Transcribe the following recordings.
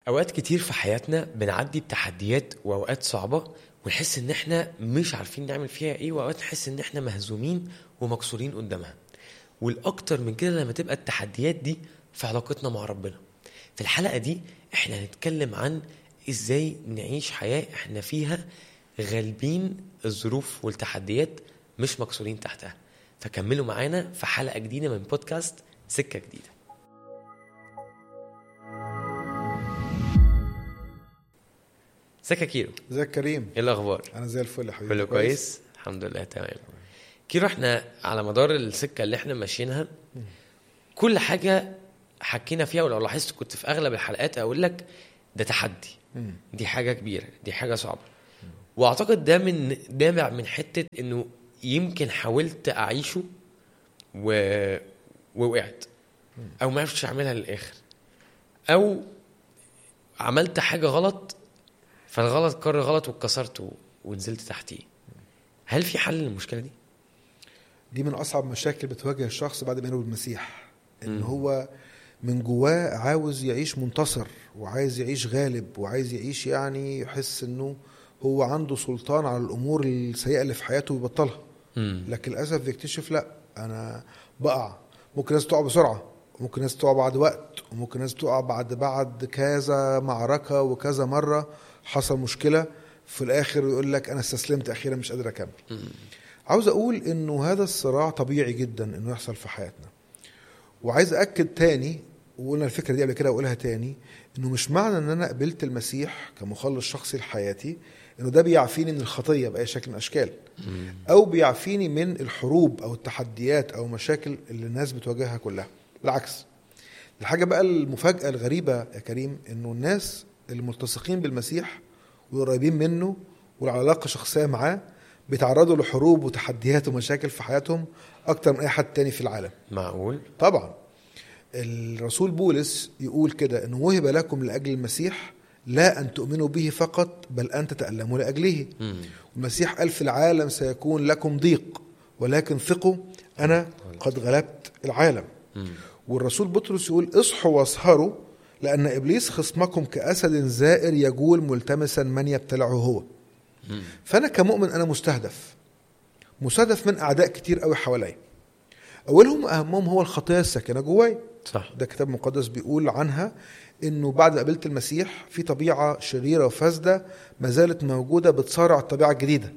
اوقات كتير في حياتنا بنعدي بتحديات واوقات صعبه ونحس ان احنا مش عارفين نعمل فيها ايه واوقات نحس ان احنا مهزومين ومكسورين قدامها والاكتر من كده لما تبقى التحديات دي في علاقتنا مع ربنا في الحلقه دي احنا هنتكلم عن ازاي نعيش حياه احنا فيها غالبين الظروف والتحديات مش مكسورين تحتها فكملوا معانا في حلقه جديده من بودكاست سكه جديده ازيك يا كيرو ازيك كريم ايه الاخبار انا زي الفل يا حبيبي كله كويس الحمد لله تمام كيرو احنا على مدار السكه اللي احنا ماشيينها كل حاجه حكينا فيها ولو لاحظت كنت في اغلب الحلقات اقول لك ده تحدي مم. دي حاجه كبيره دي حاجه صعبه واعتقد ده من دامع من حته انه يمكن حاولت اعيشه و... ووقعت او ما عرفتش اعملها للاخر او عملت حاجه غلط فالغلط قرر غلط واتكسرت و... ونزلت تحتيه هل في حل للمشكله دي دي من اصعب مشاكل بتواجه الشخص بعد ما ينول بالمسيح ان مم. هو من جواه عاوز يعيش منتصر وعايز يعيش غالب وعايز يعيش يعني يحس انه هو عنده سلطان على الامور السيئه اللي في حياته ويبطلها امم لكن للاسف بيكتشف لا انا بقع ممكن ناس تقع بسرعه وممكن ناس تقع بعد وقت وممكن ناس تقع بعد بعد كذا معركه وكذا مره حصل مشكله في الاخر يقول لك انا استسلمت اخيرا مش قادر اكمل عاوز اقول انه هذا الصراع طبيعي جدا انه يحصل في حياتنا وعايز اكد تاني وقلنا الفكره دي قبل كده واقولها تاني انه مش معنى ان انا قبلت المسيح كمخلص شخصي لحياتي انه ده بيعفيني من الخطيه باي شكل من الاشكال او بيعفيني من الحروب او التحديات او مشاكل اللي الناس بتواجهها كلها بالعكس الحاجه بقى المفاجاه الغريبه يا كريم انه الناس الملتصقين بالمسيح وقريبين منه والعلاقه شخصيه معاه بيتعرضوا لحروب وتحديات ومشاكل في حياتهم اكتر من اي حد تاني في العالم معقول طبعا الرسول بولس يقول كده انه وهب لكم لاجل المسيح لا ان تؤمنوا به فقط بل ان تتالموا لاجله امم المسيح قال في العالم سيكون لكم ضيق ولكن ثقوا انا قد غلبت العالم امم والرسول بطرس يقول اصحوا واسهروا لان ابليس خصمكم كاسد زائر يجول ملتمسا من يبتلعه هو امم فانا كمؤمن انا مستهدف مستهدف من اعداء كتير قوي حواليا اولهم واهمهم هو الخطيه الساكنه جواي صح ده كتاب مقدس بيقول عنها انه بعد ما قابلت المسيح في طبيعه شريره وفاسده ما زالت موجوده بتصارع الطبيعه الجديده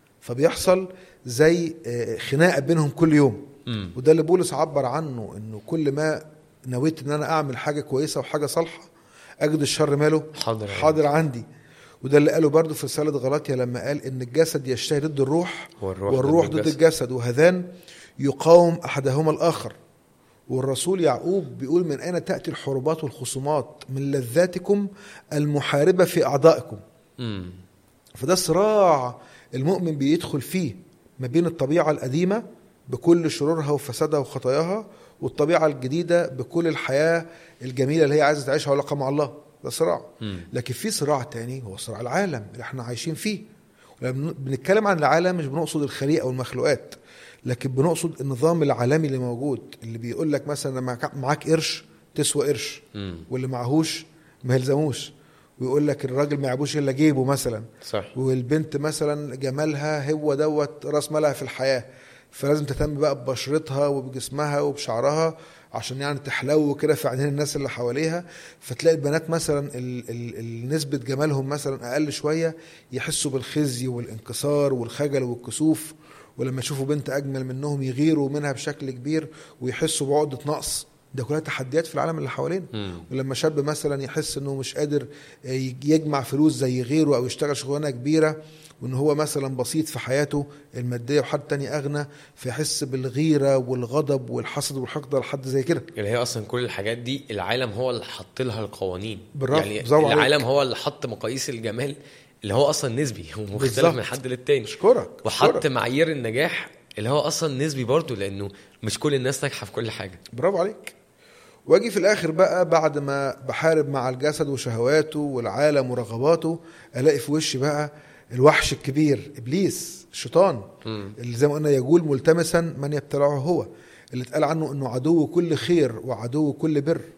فبيحصل زي آه، خناقه بينهم كل يوم امم وده اللي بولس عبر عنه انه كل ما نويت ان انا اعمل حاجه كويسه وحاجه صالحه اجد الشر ماله حاضر حاضر عندي وده اللي قاله برضه في رساله غلاطيا لما قال ان الجسد يشتهي ضد الروح والروح والروح ضد ضد الجسد. الجسد وهذان يقاوم احدهما الاخر والرسول يعقوب بيقول من اين تاتي الحروبات والخصومات من لذاتكم المحاربه في اعضائكم امم فده صراع المؤمن بيدخل فيه ما بين الطبيعه القديمه بكل شرورها وفسادها وخطاياها والطبيعه الجديده بكل الحياه الجميله اللي هي عايزه تعيشها علاقه مع الله ده صراع امم لكن في صراع تاني هو صراع العالم اللي احنا عايشين فيه لما بنتكلم عن العالم مش بنقصد الخليقه والمخلوقات لكن بنقصد النظام العالمي اللي موجود اللي بيقول لك مثلا لما معاك- معاك قرش تسوى قرش امم واللي معهوش ما يلزموش ويقول لك الراجل ما يعبوش الا جيبه مثلا صح والبنت مثلا جمالها هو دوت راس مالها في الحياه فلازم تهتم بقى ببشرتها وبجسمها وبشعرها عشان يعني تحلو كده في عينين الناس اللي حواليها فتلاقي البنات مثلا ال- ال- ال- نسبه جمالهم مثلا اقل شويه يحسوا بالخزي والانكسار والخجل والكسوف ولما يشوفوا بنت اجمل منهم يغيروا منها بشكل كبير ويحسوا بعقده نقص ده كلها تحديات في العالم اللي حوالينا امم ولما شاب مثلا يحس انه مش قادر يجمع فلوس زي غيره او يشتغل شغلانه كبيره وان هو مثلا بسيط في حياته الماديه وحد تاني اغنى فيحس بالغيره والغضب والحسد والحقد على حد زي كده اللي هي اصلا كل الحاجات دي العالم هو اللي حط لها القوانين بالرغم- يعني برافو عليك. العالم هو اللي حط مقاييس الجمال اللي هو اصلا نسبي هو مختلف بالظبط. من حد للتاني اشكرك وحط أشكرك. معايير النجاح اللي هو اصلا نسبي برضه لانه مش كل الناس ناجحه في كل حاجه برافو عليك واجي في الاخر بقى بعد ما بحارب مع الجسد وشهواته والعالم ورغباته الاقي في وشي بقى الوحش الكبير ابليس الشيطان امم اللي زي ما قلنا يقول ملتمسا من يبتلعه هو اللي اتقال عنه انه عدو كل خير وعدو كل بر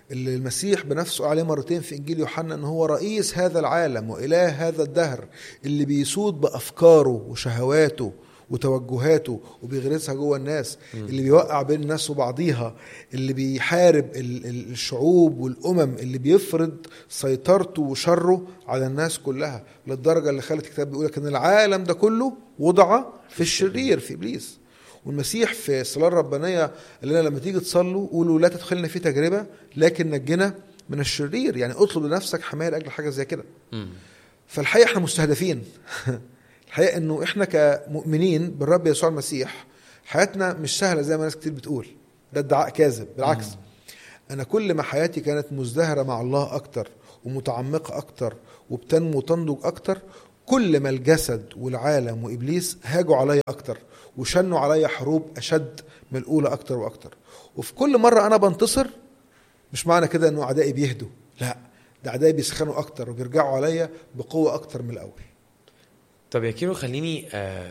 اللي المسيح بنفسه قال عليه مرتين في انجيل يوحنا ان هو رئيس هذا العالم واله هذا الدهر اللي بيسود بافكاره وشهواته وتوجهاته وبيغرسها جوه الناس اللي بيوقع بين الناس وبعضيها اللي بيحارب ال- ال- الشعوب والامم اللي بيفرض سيطرته وشره على الناس كلها للدرجه اللي خلت الكتاب بيقول لك ان العالم ده كله وضع في الشرير في ابليس والمسيح في الصلاه الربانيه قال لنا لما تيجي تصلوا قولوا لا تدخلنا في تجربه لكن نجنا من الشرير يعني اطلب لنفسك حمايه لاجل حاجه زي كده مم. فالحقيقه احنا مستهدفين الحقيقه انه احنا كمؤمنين بالرب يسوع المسيح حياتنا مش سهله زي ما ناس كتير بتقول ده ادعاء كاذب بالعكس انا كل ما حياتي كانت مزدهره مع الله اكتر ومتعمقه اكتر وبتنمو وتنضج اكتر كل ما الجسد والعالم وابليس هاجوا عليا اكتر وشنوا عليا حروب اشد من الاولى اكتر واكتر وفي كل مره انا بنتصر مش معنى كده انه اعدائي بيهدوا لا ده اعدائي بيسخنوا اكتر وبيرجعوا عليا بقوه اكتر من الاول طب يا كيرو خليني آه،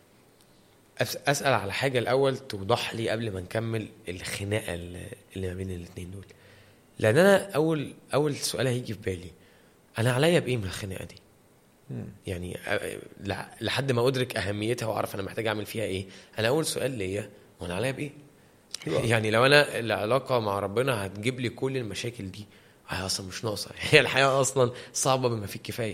أس- اسال على حاجه الاول توضح لي قبل ما نكمل الخناقه اللي اللي ما بين الاثنين دول لان انا اول اول سؤال هيجي في بالي انا عليا بايه من الخناقه دي يعني آه، لح- لحد ما ادرك اهميتها واعرف انا محتاج اعمل فيها ايه انا اول سؤال ليا وانا عليا بايه أيوة. يعني لو انا العلاقه مع ربنا هتجيب لي كل المشاكل دي هي اصلا مش ناقصه هي الحياه اصلا صعبه بما فيه الكفايه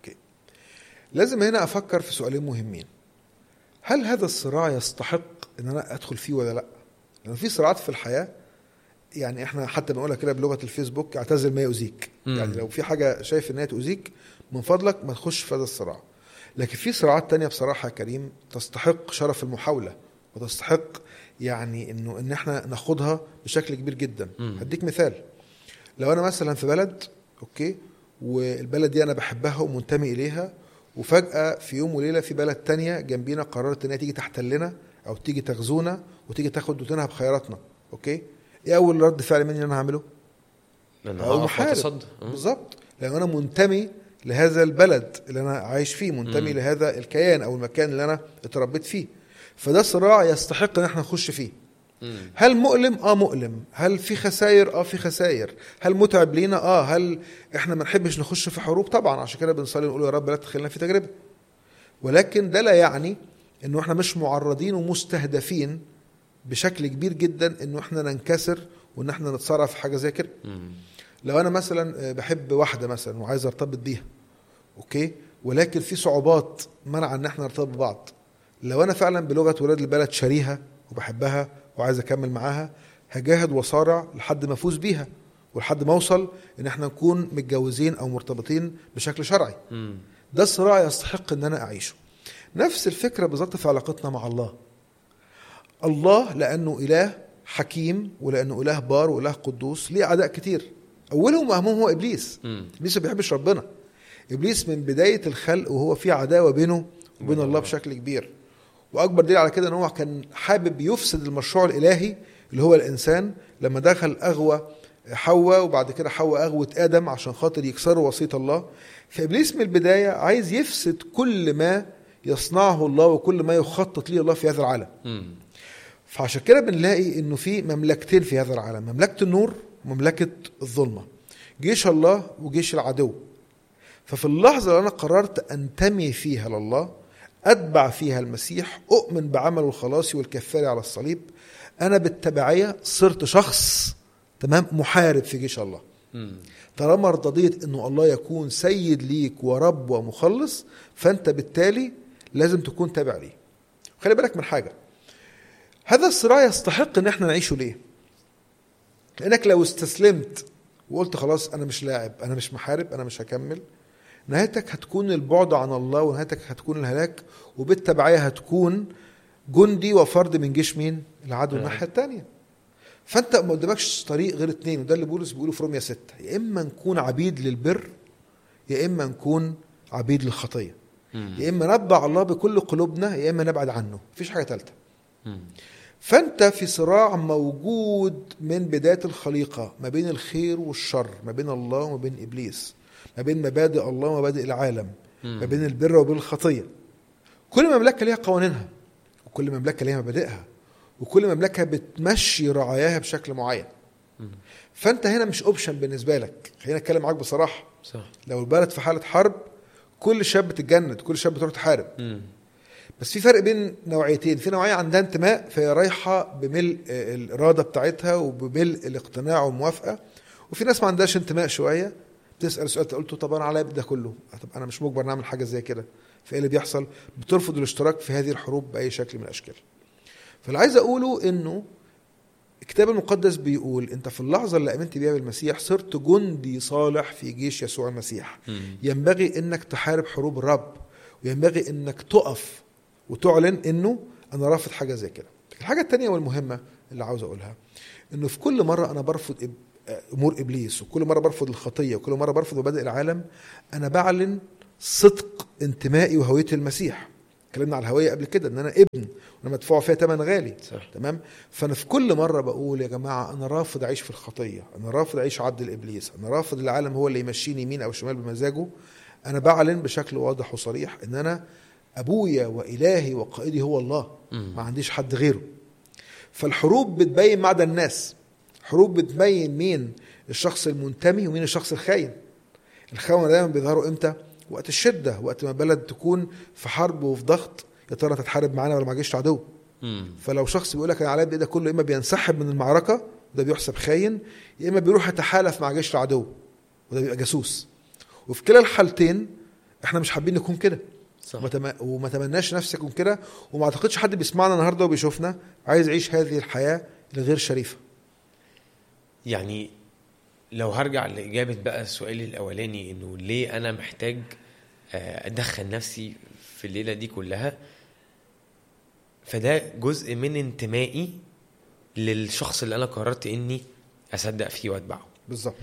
لازم هنا افكر في سؤالين مهمين هل هذا الصراع يستحق ان انا ادخل فيه ولا لا لان في صراعات في الحياه يعني احنا حتى بنقولها كده بلغه الفيسبوك اعتزل ما يؤذيك مم. يعني لو في حاجه شايف ان هي تؤذيك من فضلك ما تخش في هذا الصراع لكن في صراعات تانية بصراحه يا كريم تستحق شرف المحاوله وتستحق يعني انه ان احنا ناخدها بشكل كبير جدا مم. هديك مثال لو انا مثلا في بلد اوكي والبلد دي انا بحبها ومنتمي اليها وفجاه في يوم وليله في بلد تانية جنبينا قررت ان هي تيجي تحتلنا او تيجي تغزونا وتيجي تاخد دوتنا بخيراتنا اوكي ايه اول رد فعل مني انا هعمله لان أو هقف محارب. واتصدى مم. بالظبط لان انا منتمي لهذا البلد اللي انا عايش فيه منتمي مم. لهذا الكيان او المكان اللي انا اتربيت فيه فده صراع يستحق ان احنا نخش فيه مم. هل مؤلم؟ اه مؤلم، هل في خسائر؟ اه في خسائر، هل متعب لينا؟ اه، هل احنا ما نحبش نخش في حروب؟ طبعا عشان كده بنصلي نقول يا رب لا تدخلنا في تجربه. ولكن ده لا يعني انه احنا مش معرضين ومستهدفين بشكل كبير جدا انه احنا ننكسر وان احنا نتصارع في حاجه زي كده. مم. لو انا مثلا آه، بحب واحده مثلا وعايز ارتبط بيها اوكي ولكن في صعوبات منع ان احنا نرتبط ببعض لو انا فعلا بلغه ولاد البلد شاريها وبحبها وعايز اكمل معاها هجاهد وصارع لحد ما افوز بيها ولحد ما اوصل ان احنا نكون متجوزين او مرتبطين بشكل شرعي مم. ده صراع يستحق ان انا اعيشه نفس الفكره بالظبط في علاقتنا مع الله الله لانه اله حكيم ولانه اله بار واله قدوس ليه اعداء كتير اولهم واهمهم هو ابليس مم. ابليس ما بيحبش ربنا ابليس من بدايه الخلق وهو في عداوه بينه وبين الله بشكل كبير واكبر دليل على كده ان هو كان حابب يفسد المشروع الالهي اللي هو الانسان لما دخل اغوى حواء وبعد كده حواء اغوت ادم عشان خاطر يكسروا وصيه الله فابليس من البدايه عايز يفسد كل ما يصنعه الله وكل ما يخطط ليه الله في هذا العالم مم. فعشان كده بنلاقي انه في مملكتين في هذا العالم مملكه النور ومملكه الظلمه جيش الله وجيش العدو ففي اللحظه اللي انا قررت انتمي فيها لله اتبع فيها المسيح اؤمن بعمله الخلاصي والكفاري على الصليب انا بالتبعيه صرت شخص تمام محارب في جيش الله مم. طالما ارتضيت انه الله يكون سيد ليك ورب ومخلص فانت بالتالي لازم تكون تابع ليه خلي بالك من حاجه هذا الصراع يستحق ان احنا نعيشه ليه لانك لو استسلمت وقلت خلاص انا مش لاعب انا مش محارب انا مش هكمل نهايتك هتكون البعد عن الله ونهايتك هتكون الهلاك وبالتبعيه هتكون جندي وفرد من جيش مين العدو الناحيه الثانيه فانت ما قدامكش طريق غير اتنين وده اللي بولس بيقوله في روميا ستة يا اما نكون عبيد للبر يا اما نكون عبيد للخطيه مم. يا اما نتبع الله بكل قلوبنا يا اما نبعد عنه مفيش حاجه ثالثه مم. فانت في صراع موجود من بدايه الخليقه ما بين الخير والشر ما بين الله وما بين ابليس ما بين مبادئ الله ومبادئ العالم مم. ما بين البر وبين الخطيه كل مملكه ليها قوانينها وكل مملكه ليها مبادئها وكل مملكه بتمشي رعاياها بشكل معين مم. فانت هنا مش اوبشن بالنسبه لك خلينا اتكلم معاك بصراحه صح لو البلد في حاله حرب كل شاب بتتجند كل شاب بتروح تحارب مم. بس في فرق بين نوعيتين في نوعيه عندها انتماء فهي رايحه بملء الاراده بتاعتها وبملء الاقتناع والموافقه وفي ناس ما عندهاش انتماء شويه بتسال سؤال قلت له طب انا عليا ده كله طب انا مش مجبر نعمل حاجه زي كده فايه اللي بيحصل بترفض الاشتراك في هذه الحروب باي شكل من الاشكال فاللي عايز اقوله انه الكتاب المقدس بيقول انت في اللحظه اللي امنت بيها بالمسيح صرت جندي صالح في جيش يسوع المسيح مم. ينبغي انك تحارب حروب الرب وينبغي انك تقف وتعلن انه انا رافض حاجه زي كده الحاجه التانية والمهمه اللي عاوز اقولها انه في كل مره انا برفض إب- امور ابليس وكل مره برفض الخطيه وكل مره برفض مبادئ العالم انا بعلن صدق انتمائي وهويتي المسيح اتكلمنا على الهويه قبل كده ان انا ابن وانا مدفوع فيها ثمن غالي صح تمام فانا في كل مره بقول يا جماعه انا رافض اعيش في الخطيه انا رافض اعيش عبد الابليس انا رافض العالم هو اللي يمشيني يمين او شمال بمزاجه انا بعلن بشكل واضح وصريح ان انا ابويا والهي وقائدي هو الله مم. ما عنديش حد غيره فالحروب بتبين معدن الناس حروب بتبين مين الشخص المنتمي ومين الشخص الخاين الخونه دايما بيظهروا امتى وقت الشده وقت ما بلد تكون في حرب وفي ضغط يا ترى تتحارب معانا ولا ما جيش عدو مم. فلو شخص بيقول لك انا عليا بايدك كله يا اما بينسحب من المعركه وده بيحسب خاين يا اما بيروح يتحالف مع جيش العدو وده بيبقى جاسوس وفي كلا الحالتين احنا مش حابين نكون كده صح وما تم- وما تمناش نفسك يكون كده وما اعتقدش حد بيسمعنا النهارده وبيشوفنا عايز يعيش هذه الحياه الغير شريفه يعني لو هرجع لإجابة بقى السؤال الأولاني إنه ليه أنا محتاج آه، أدخل نفسي في الليلة دي كلها فده جزء من انتمائي للشخص اللي أنا قررت إني أصدق فيه وأتبعه بالظبط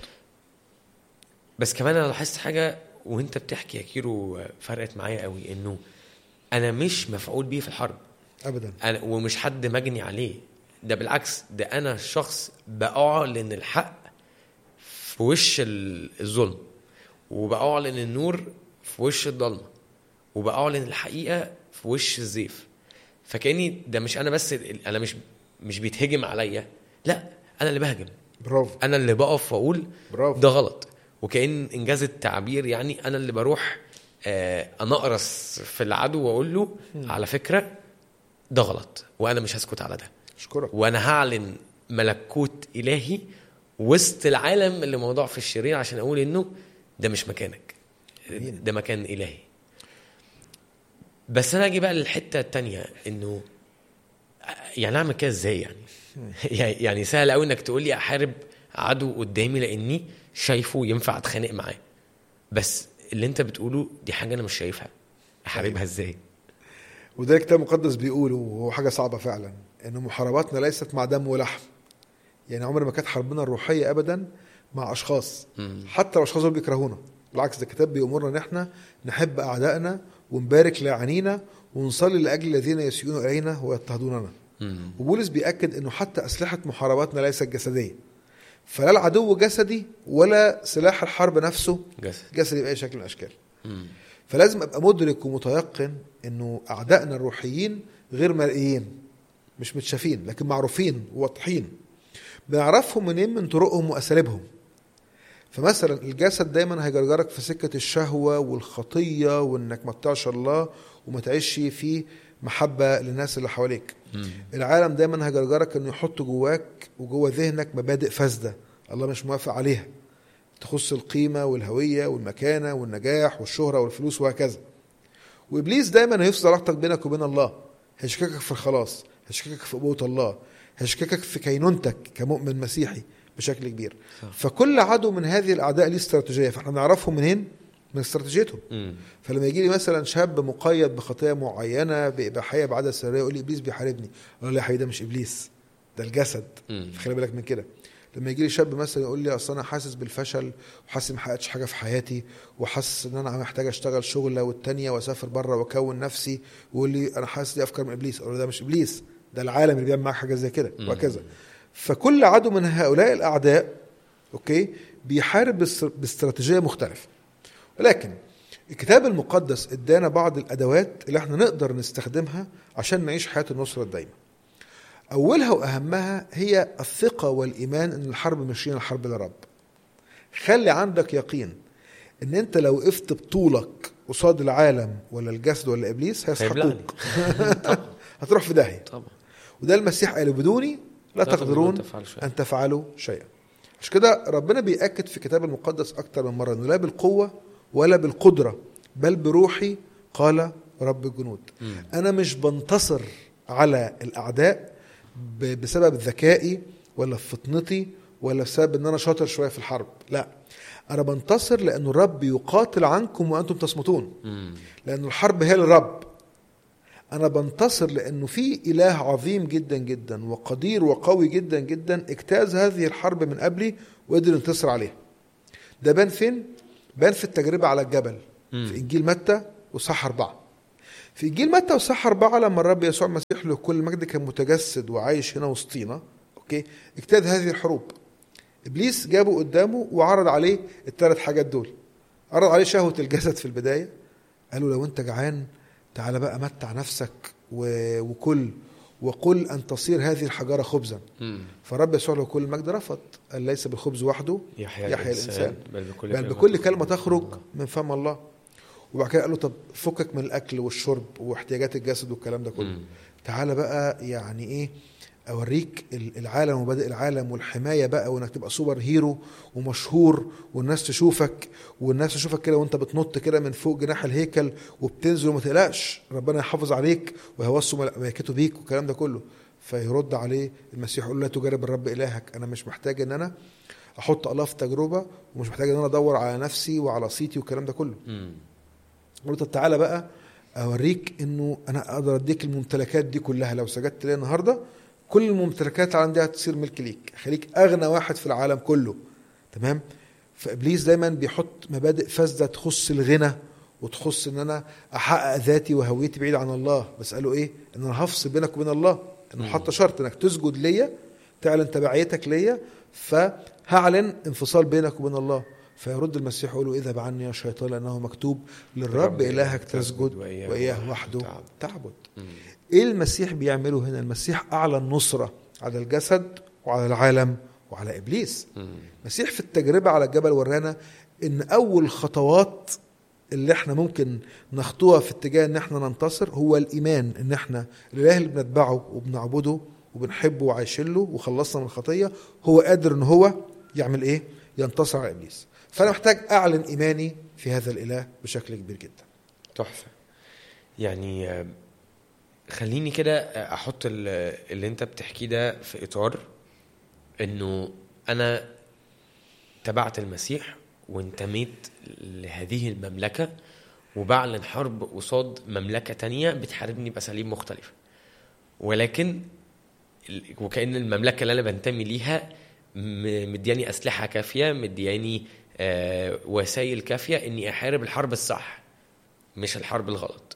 بس كمان أنا لاحظت حاجة وأنت بتحكي يا كيرو آه، فرقت معايا قوي إنه أنا مش مفعول بيه في الحرب ابدا أنا ومش حد مجني عليه ده بالعكس ده انا شخص باعلن الحق في وش ال- الظلم وباعلن النور في وش الضلمه وباعلن الحقيقه في وش الزيف فكاني ده مش انا بس ال- انا مش مش بيتهجم عليا لا انا اللي بهجم برافو انا اللي بقف واقول برافو ده غلط وكأن انجاز التعبير يعني انا اللي بروح آه، انقرص في العدو واقول له على فكره ده غلط وانا مش هسكت على ده اشكرك وانا هعلن ملكوت الهي وسط العالم اللي موضوع في الشرير عشان اقول انه ده مش مكانك أمين. ده مكان الهي بس انا اجي بقى للحته التانية انه يعني اعمل كده ازاي يعني يعني سهل قوي انك تقول لي احارب عدو قدامي لاني شايفه ينفع اتخانق معاه بس اللي انت بتقوله دي حاجه انا مش شايفها احاربها ازاي وده الكتاب المقدس بيقوله وهو حاجه صعبه فعلا ان محارباتنا ليست مع دم ولحم يعني عمر ما كانت حربنا الروحيه ابدا مع اشخاص مم. حتى لو اشخاص دول بيكرهونا بالعكس ده الكتاب بيامرنا ان احنا نحب اعدائنا ونبارك لاعنينا ونصلي لاجل الذين يسيئون الينا ويضطهدوننا مم. وبولس بيأكد انه حتى اسلحه محارباتنا ليست جسديه فلا العدو جسدي ولا سلاح الحرب نفسه جسد جسدي باي شكل من الاشكال مم. فلازم ابقى مدرك ومتيقن انه اعدائنا الروحيين غير مرئيين مش متشافين لكن معروفين وواضحين بنعرفهم منين من طرقهم واساليبهم فمثلا الجسد دايما هيجرجرك في سكه الشهوه والخطيه وانك ما تطيعش الله وما تعيش في محبه للناس اللي حواليك مم. العالم دايما هيجرجرك انه يحط جواك وجوه ذهنك مبادئ فاسده الله مش موافق عليها تخص القيمه والهويه والمكانه والنجاح والشهره والفلوس وهكذا وابليس دايما هيفصل علاقتك بينك وبين الله هيشككك في الخلاص هيشككك في ابوه الله هيشككك في كينونتك كمؤمن مسيحي بشكل كبير صح. فكل عدو من هذه الاعداء ليه استراتيجيه فاحنا نعرفهم منين من استراتيجيتهم مم. فلما يجي لي مثلا شاب مقيد بخطيه معينه باباحيه بعاده سريه يقول لي ابليس بيحاربني اقول له يا حبيبي ده مش ابليس ده الجسد مم. فخلي بالك من كده لما يجي لي شاب مثلا يقول لي اصل انا حاسس بالفشل وحاسس ما حققتش حاجه في حياتي وحاسس ان انا محتاج اشتغل شغله والتانيه واسافر بره واكون نفسي ويقول لي انا حاسس دي افكار من ابليس اقول له ده مش ابليس ده العالم اللي بيعمل معاك حاجه زي كده مم. وهكذا فكل عدو من هؤلاء الاعداء اوكي بيحارب باستر- باستراتيجيه مختلفه ولكن الكتاب المقدس ادانا بعض الادوات اللي احنا نقدر نستخدمها عشان نعيش حياه النصره الدايمه اولها واهمها هي الثقه والايمان ان الحرب ماشيين الحرب لرب خلي عندك يقين ان انت لو وقفت بطولك قصاد العالم ولا الجسد ولا ابليس هيبلعني. هيسحقوك هتروح في داهيه طبعا وده المسيح قال بدوني لا تقدرون تفعلوا شيئا. ان تفعلوا شيئا عشان كده ربنا بيأكد في الكتاب المقدس اكتر من مره انه لا بالقوه ولا بالقدره بل بروحي قال رب الجنود مم. انا مش بنتصر على الاعداء ب- بسبب ذكائي ولا فطنتي ولا بسبب ان انا شاطر شويه في الحرب لا انا بنتصر لان الرب يقاتل عنكم وانتم تصمتون مم. لأن الحرب هي للرب أنا بنتصر لأنه في إله عظيم جدا جدا وقدير وقوي جدا جدا اجتاز هذه الحرب من قبلي وقدر ينتصر عليها ده بان فين؟ بان في التجربة على الجبل مم. في إنجيل متى وصح أربعة في إنجيل متى وصح أربعة لما الرب يسوع المسيح له كل المجد كان متجسد وعايش هنا وسطينا أوكي اجتاز هذه الحروب إبليس جابه قدامه وعرض عليه الثلاث حاجات دول عرض عليه شهوة الجسد في البداية قال له لو انت جعان تعالى بقى متع نفسك و- وكل وقل ان تصير هذه الحجاره خبزا مم. فرب يسوع له كل المجد رفض قال ليس بالخبز وحده يحيى, يحيى الإنسان. بل بكل بل بكل كلمه تخرج من فم الله وبعد كده قال له طب فكك من الاكل والشرب واحتياجات الجسد والكلام ده كله مم. تعالى بقى يعني ايه اوريك ال- العالم ومبادئ العالم والحمايه بقى وانك تبقى سوبر هيرو ومشهور والناس تشوفك والناس تشوفك كده وانت بتنط كده من فوق جناح الهيكل وبتنزل وما تقلقش ربنا يحافظ عليك ويوصي ملائكته بيك والكلام ده كله فيرد عليه المسيح يقول له لا تجرب الرب الهك انا مش محتاج ان انا احط الله في تجربه ومش محتاج ان انا ادور على نفسي وعلى صيتي والكلام ده كله مم. قلت طب تعالى بقى اوريك انه انا اقدر اديك الممتلكات دي كلها لو سجدت لي النهارده كل الممتلكات اللي عندي هتصير ملك ليك خليك اغنى واحد في العالم كله تمام فابليس دايما بيحط مبادئ فاسده تخص الغنى وتخص ان انا احقق ذاتي وهويتي بعيد عن الله بس قالوا ايه ان انا هفصل بينك وبين الله انه حط شرط انك تسجد ليا تعلن تبعيتك ليا فهعلن انفصال بينك وبين الله فيرد المسيح يقول له اذهب عني يا شيطان لانه مكتوب للرب الهك تسجد واياه وحده تعبد. تعبد مم. ايه المسيح بيعمله هنا المسيح اعلن نصره على الجسد وعلى العالم وعلى ابليس مم. المسيح في التجربه على الجبل ورانا ان اول خطوات اللي احنا ممكن نخطوها في اتجاه ان احنا ننتصر هو الايمان ان احنا الاله اللي بنتبعه وبنعبده وبنحبه وعايشين له وخلصنا من الخطيه هو قادر ان هو يعمل ايه؟ ينتصر على ابليس. فانا محتاج اعلن ايماني في هذا الاله بشكل كبير جدا. تحفه يعني آه، خليني كده آه، احط ال- اللي انت بتحكيه ده في اطار انه انا تبعت المسيح وانتميت لهذه المملكه وبعلن حرب قصاد مملكه تانية بتحاربني باساليب مختلفه ولكن ال- وكأن المملكة اللي أنا بنتمي ليها م- مدياني أسلحة كافية مدياني آه، وسائل كافية إني أحارب الحرب الصح مش الحرب الغلط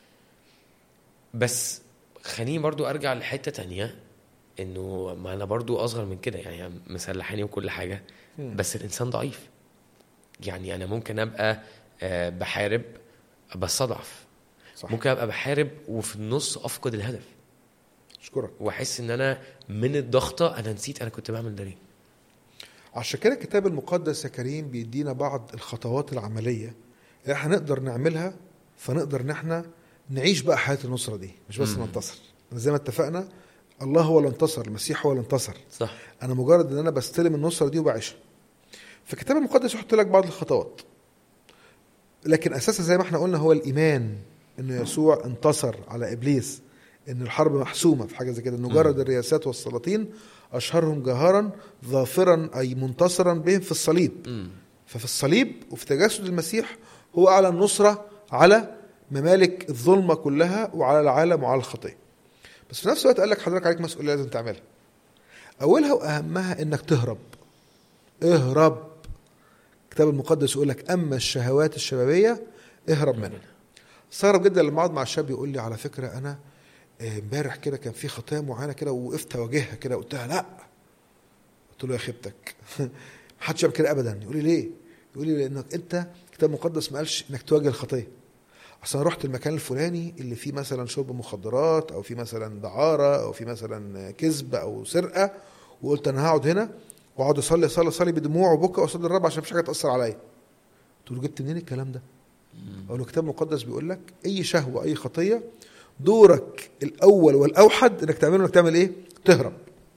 بس خليني برضو أرجع لحتة تانية إنه ما أنا برضو أصغر من كده يعني مسلحاني وكل حاجة بس الإنسان ضعيف يعني أنا ممكن أبقى آه، بحارب بس أضعف صح ممكن أبقى بحارب وفي النص أفقد الهدف اشكرك. واحس ان انا من الضغطه انا نسيت انا كنت بعمل ده ليه عشان كده الكتاب المقدس يا كريم بيدينا بعض الخطوات العمليه اللي احنا نقدر نعملها فنقدر ان احنا نعيش بقى حياه النصره دي مش بس مم. ننتصر زي ما اتفقنا الله هو اللي انتصر المسيح هو اللي انتصر صح انا مجرد ان انا بستلم النصره دي وبعيشها فالكتاب المقدس يحط لك بعض الخطوات لكن اساسا زي ما احنا قلنا هو الايمان ان يسوع انتصر على ابليس ان الحرب محسومه في حاجه زي كده انه جرد الرياسات والسلاطين اشهرهم جهارا ظافرا اي منتصرا بهم في الصليب امم ففي الصليب وفي تجسد المسيح هو اعلن نصره على ممالك الظلمه كلها وعلى العالم وعلى الخطيه بس في نفس الوقت قال لك حضرتك عليك مسؤوليه لازم تعملها اولها واهمها انك تهرب اهرب الكتاب المقدس يقول لك اما الشهوات الشبابيه اهرب منها استغرب جدا لما اقعد مع الشاب يقول لي على فكره انا آه، امبارح كده كان في خطايا معينه كده ووقفت اواجهها كده قلت لها لا قلت له يا خيبتك محدش يعمل كده ابدا يقول لي ليه؟ يقول لي لانك انت الكتاب المقدس ما قالش انك تواجه الخطيه اصل انا رحت المكان الفلاني اللي فيه مثلا شرب مخدرات او فيه مثلا دعاره او فيه مثلا كذب او سرقه وقلت انا هقعد هنا واقعد اصلي اصلي اصلي بدموع وبكى واصلي الرب عشان مفيش حاجه تاثر عليا تقول له جبت منين الكلام ده اقول له الكتاب المقدس بيقول لك اي شهوه اي خطيه دورك الاول والاوحد انك تعمله انك تعمل ايه تهرب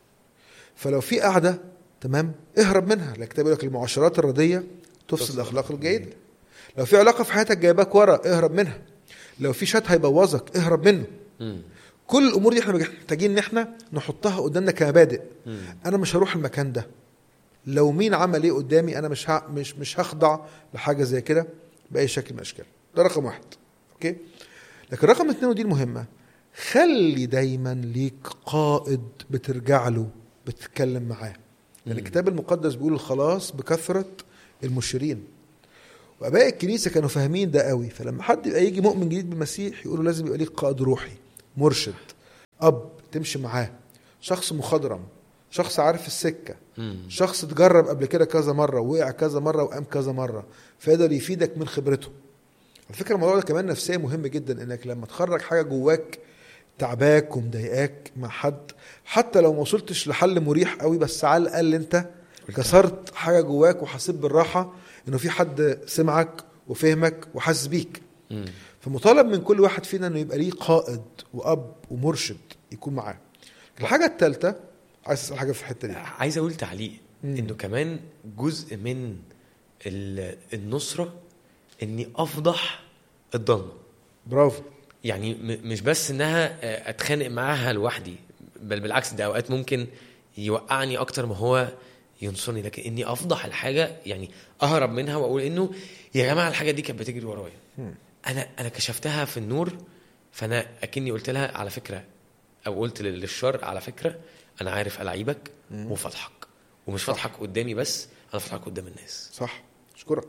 فلو في قاعده تمام اهرب منها لكن الكتاب بيقول لك المعاشرات الرديه تفسد الاخلاق الجيده لو في علاقه في حياتك جايباك ورا اهرب منها لو في شات هيبوظك اهرب منه مم. كل الامور دي احنا محتاجين ان احنا نحطها قدامنا كمبادئ مم. انا مش هروح المكان ده لو مين عمل ايه قدامي انا مش ه... مش مش هخضع لحاجه زي كده باي شكل من الاشكال ده رقم واحد اوكي لكن رقم اتنين ودي المهمه خلي دايما ليك قائد بترجع له بتتكلم معاه لان مم. الكتاب المقدس بيقول الخلاص بكثره المشيرين واباء الكنيسه كانوا فاهمين ده قوي فلما حد يبقى يجي مؤمن جديد بالمسيح يقولوا لازم يبقى ليك قائد روحي مرشد اب تمشي معاه شخص مخضرم شخص عارف السكه مم. شخص اتجرب قبل كده كذا مره وقع كذا مره وقام كذا مره فيقدر يفيدك من خبرته على فكره الموضوع ده كمان نفسيا مهم جدا انك لما تخرج حاجه جواك تعباك ومضايقاك مع حد حتى لو ما وصلتش لحل مريح قوي بس على الاقل انت كسرت حاجه جواك وحسيت بالراحه انه في حد سمعك وفهمك وحاسس بيك مم. فمطالب من كل واحد فينا انه يبقى ليه قائد واب ومرشد يكون معاه الحاجه الثالثه عايز اسال حاجه في الحته دي عايز اقول تعليق مم. انه كمان جزء من ال- النصره اني افضح الضلمه برافو يعني م- مش بس انها آه، اتخانق معاها لوحدي بل بالعكس ده اوقات ممكن يوقعني اكتر ما هو ينصرني لكن اني افضح الحاجه يعني اهرب منها واقول انه يا جماعه الحاجه دي كانت بتجري ورايا مم. انا انا كشفتها في النور فانا اكني قلت لها على فكره او قلت لل- للشر على فكره انا عارف الاعيبك مم. وفضحك ومش فضحك قدامي بس انا فضحك قدام الناس صح اشكرك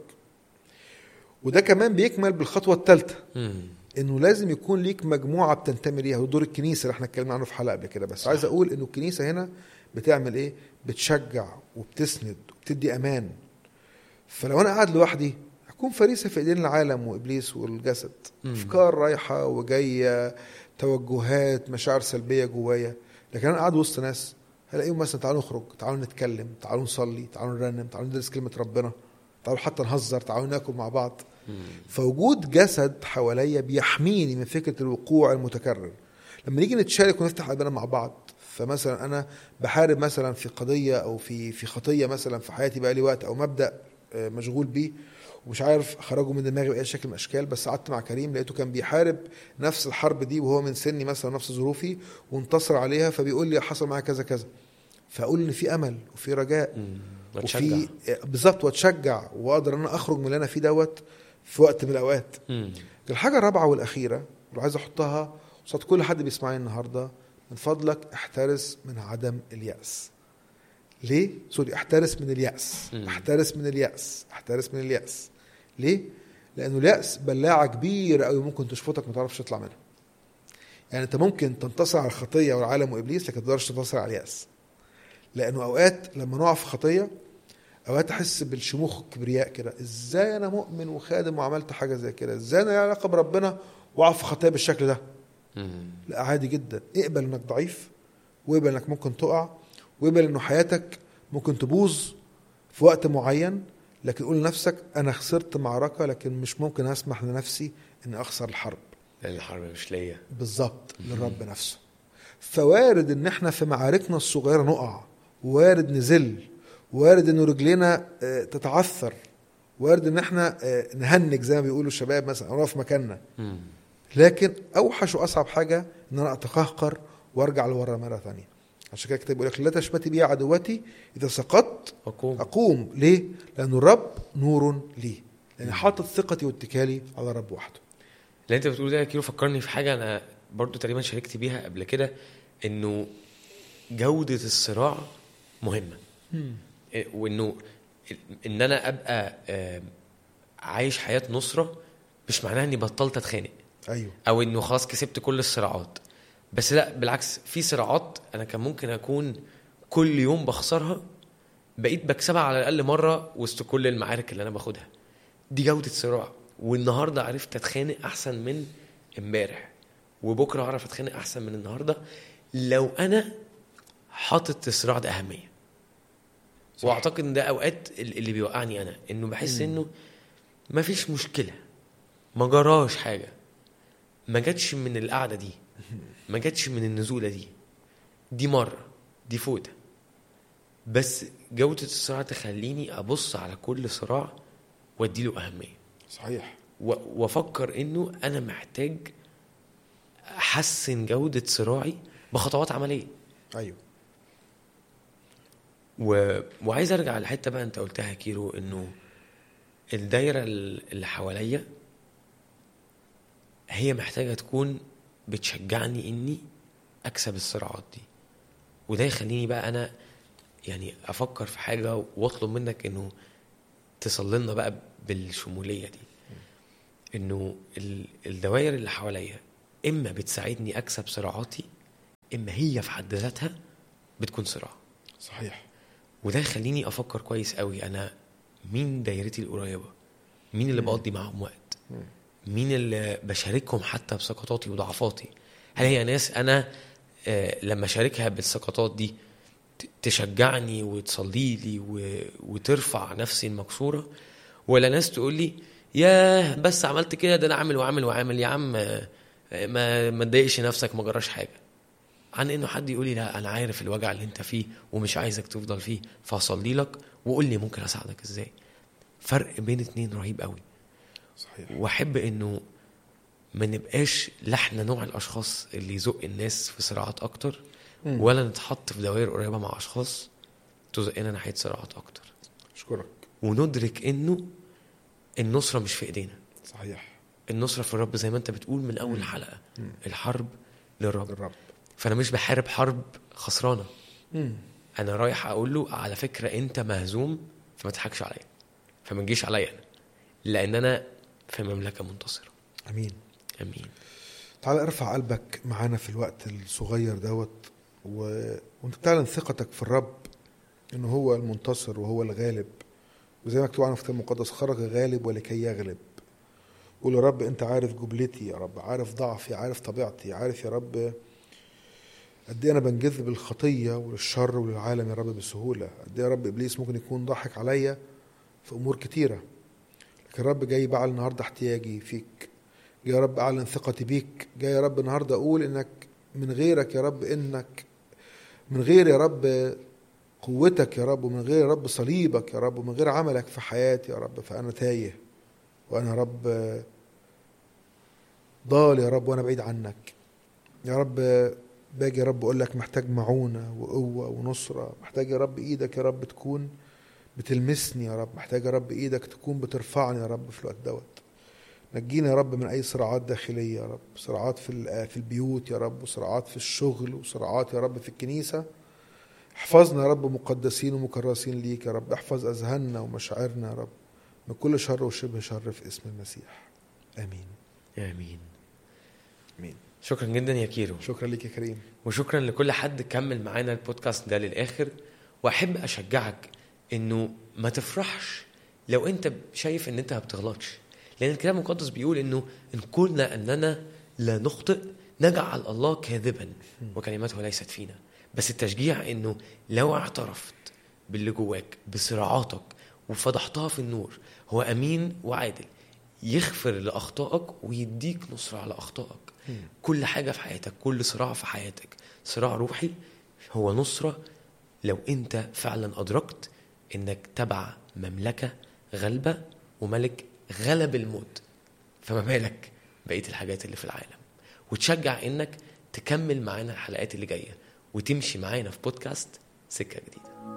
وده كمان بيكمل بالخطوه الثالثه مم. انه لازم يكون ليك مجموعه بتنتمي ليها ودور الكنيسه اللي احنا اتكلمنا عنه في حلقه قبل كده بس صح. عايز اقول انه الكنيسه هنا بتعمل ايه بتشجع وبتسند وبتدي امان فلو انا قاعد لوحدي هكون فريسه في ايدين العالم وابليس والجسد مم. افكار رايحه وجايه توجهات مشاعر سلبيه جوايا لكن انا قاعد وسط ناس هلاقيهم مثلا تعالوا نخرج تعالوا نتكلم تعالوا نصلي تعالوا نرنم تعالوا ندرس كلمه ربنا تعالوا حتى نهزر تعالوا ناكل مع بعض مم. فوجود جسد حواليا بيحميني من فكره الوقوع المتكرر لما نيجي نتشارك ونفتح قلبنا مع بعض فمثلا انا بحارب مثلا في قضيه او في في خطيه مثلا في حياتي بقى لي وقت او مبدا آه، مشغول بيه ومش عارف اخرجه من دماغي باي شكل من الاشكال بس قعدت مع كريم لقيته كان بيحارب نفس الحرب دي وهو من سني مثلا نفس ظروفي وانتصر عليها فبيقول لي حصل معايا كذا كذا فاقول ان في امل وفي رجاء مم. وتشجع وفي بالظبط واتشجع واقدر ان انا اخرج من اللي انا فيه دوت في وقت من الاوقات مم. الحاجه الرابعه والاخيره واللي عايز احطها قصاد كل حد بيسمعني النهارده من فضلك احترس من عدم الياس ليه سوري احترس من الياس مم. احترس من الياس احترس من الياس ليه لانه الياس بلاعه كبيره قوي ممكن تشفطك ما تعرفش تطلع منها يعني انت ممكن تنتصر على الخطيه والعالم وابليس لكن ما تقدرش تنتصر على الياس لانه اوقات لما نقع في خطيه اوقات احس بالشموخ والكبرياء كده ازاي انا مؤمن وخادم وعملت حاجه زي كده ازاي انا لي علاقه بربنا واقع في خطيه بالشكل ده مم. لا عادي جدا اقبل انك ضعيف واقبل انك ممكن تقع واقبل انه حياتك ممكن تبوظ في وقت معين لكن قول لنفسك انا خسرت معركه لكن مش ممكن اسمح لنفسي اني اخسر الحرب لان الحرب مش ليا بالظبط للرب نفسه فوارد ان احنا في معاركنا الصغيره نقع وارد نزل وارد ان رجلينا آه، تتعثر وارد ان احنا آه، نهنج زي ما بيقولوا الشباب مثلا او نقف مكاننا مم. لكن اوحش واصعب حاجه ان انا اتقهقر وارجع لورا مره ثانيه عشان كده الكتاب بيقول لك لا تشمتي بي عدوتي اذا سقطت اقوم اقوم ليه؟ لان الرب نور لي لان حاطط ثقتي واتكالي على الرب وحده اللي انت بتقوله ده يا كيلو فكرني في حاجه انا برضو تقريبا شاركت بيها قبل كده انه جوده الصراع مهمه إيه، وانه ان انا ابقى آه، عايش حياه نصره مش معناها اني بطلت اتخانق ايوه او انه خلاص كسبت كل الصراعات بس لا بالعكس في صراعات انا كان ممكن اكون كل يوم بخسرها بقيت بكسبها على الاقل مره وسط كل المعارك اللي انا باخدها دي جوده صراع والنهارده عرفت اتخانق احسن من امبارح وبكره اعرف اتخانق احسن من النهارده لو انا حاطط الصراع ده اهميه صح. واعتقد ان ده اوقات ال- اللي بيوقعني انا انه بحس انه ما فيش مشكله ما جراش حاجه ما جاتش من القعده دي ما جاتش من النزوله دي دي مره دي فوته بس جوده الصراع تخليني ابص على كل صراع واديله اهميه صحيح و- وافكر انه انا محتاج احسن جوده صراعي بخطوات عمليه ايوه و... وعايز ارجع لحته بقى انت قلتها يا كيرو انه الدايره ال- اللي حواليا هي محتاجه تكون بتشجعني اني اكسب الصراعات دي وده يخليني بقى انا يعني افكر في حاجه واطلب منك انه تصل لنا بقى بالشموليه دي انه ال- الدوائر اللي حواليا اما بتساعدني اكسب صراعاتي اما هي في حد ذاتها بتكون صراع صحيح وده يخليني افكر كويس قوي انا مين دايرتي القريبه مين اللي بقضي معاهم وقت مين اللي بشاركهم حتى بسقطاتي وضعفاتي هل هي ناس انا آه، لما اشاركها بالسقطات دي ت- تشجعني وتصلي لي و- وترفع نفسي المكسوره ولا ناس تقول لي ياه بس عملت كده ده انا عامل وعامل وعامل يا عم آه، ما ما تضايقش نفسك ما جراش حاجه عن انه حد يقول لي لا انا عارف الوجع اللي انت فيه ومش عايزك تفضل فيه فهصلي لك وقول لي ممكن اساعدك ازاي فرق بين اتنين رهيب قوي صحيح واحب انه ما نبقاش لحنا نوع الاشخاص اللي يزق الناس في صراعات اكتر مم. ولا نتحط في دوائر قريبه مع اشخاص تزقنا ناحيه صراعات اكتر اشكرك وندرك انه النصره مش في ايدينا صحيح النصره في الرب زي ما انت بتقول من اول حلقه مم. الحرب للرب الرب فانا مش بحارب حرب خسرانه مم. انا رايح اقول له على فكره انت مهزوم فما تضحكش عليا فما تجيش عليا انا لان انا في مملكه منتصره امين امين تعال ارفع قلبك معانا في الوقت الصغير دوت و... وانت بتعلن ثقتك في الرب انه هو المنتصر وهو الغالب وزي ما مكتوب عنه في الكتاب المقدس خرج غالب ولكي يغلب قول يا رب انت عارف جبلتي يا رب عارف ضعفي عارف طبيعتي عارف يا رب قد ايه انا بنجذب الخطيه وللشر وللعالم يا رب بسهوله قد ايه يا رب ابليس ممكن يكون ضاحك عليا في امور كتيره لكن الرب جاي بعل النهارده احتياجي فيك جاي يا رب اعلن ثقتي بيك جاي يا رب النهارده اقول انك من غيرك يا رب انك من غير يا رب قوتك يا رب ومن غير يا رب صليبك يا رب ومن غير عملك في حياتي يا رب فانا تايه وانا يا رب ضال يا رب وانا بعيد عنك يا رب باجي يا رب اقول لك محتاج معونه وقوه ونصره محتاج يا رب ايدك يا رب تكون بتلمسني يا رب محتاج يا رب ايدك تكون بترفعني يا رب في الوقت دوت نجينا يا رب من اي صراعات داخليه يا رب صراعات في ال- في البيوت يا رب وصراعات في الشغل وصراعات يا رب في الكنيسه احفظنا يا رب مقدسين ومكرسين ليك يا رب احفظ اذهاننا ومشاعرنا يا رب من كل شر وشبه شر في اسم المسيح امين امين امين شكرا جدا يا كيرو شكرا ليك يا كريم وشكرا لكل حد كمل معانا البودكاست ده للاخر واحب اشجعك انه ما تفرحش لو انت شايف ان انت ما بتغلطش لان الكتاب المقدس بيقول انه ان قلنا اننا لا نخطئ نجعل الله كاذبا وكلماته ليست فينا بس التشجيع انه لو اعترفت باللي جواك بصراعاتك وفضحتها في النور هو امين وعادل يغفر لاخطائك ويديك نصره على اخطائك كل حاجه في حياتك كل صراع في حياتك صراع روحي هو نصره لو انت فعلا ادركت انك تبع مملكه غالبه وملك غلب الموت فما بالك بقيه الحاجات اللي في العالم وتشجع انك تكمل معانا الحلقات اللي جايه وتمشي معانا في بودكاست سكه جديده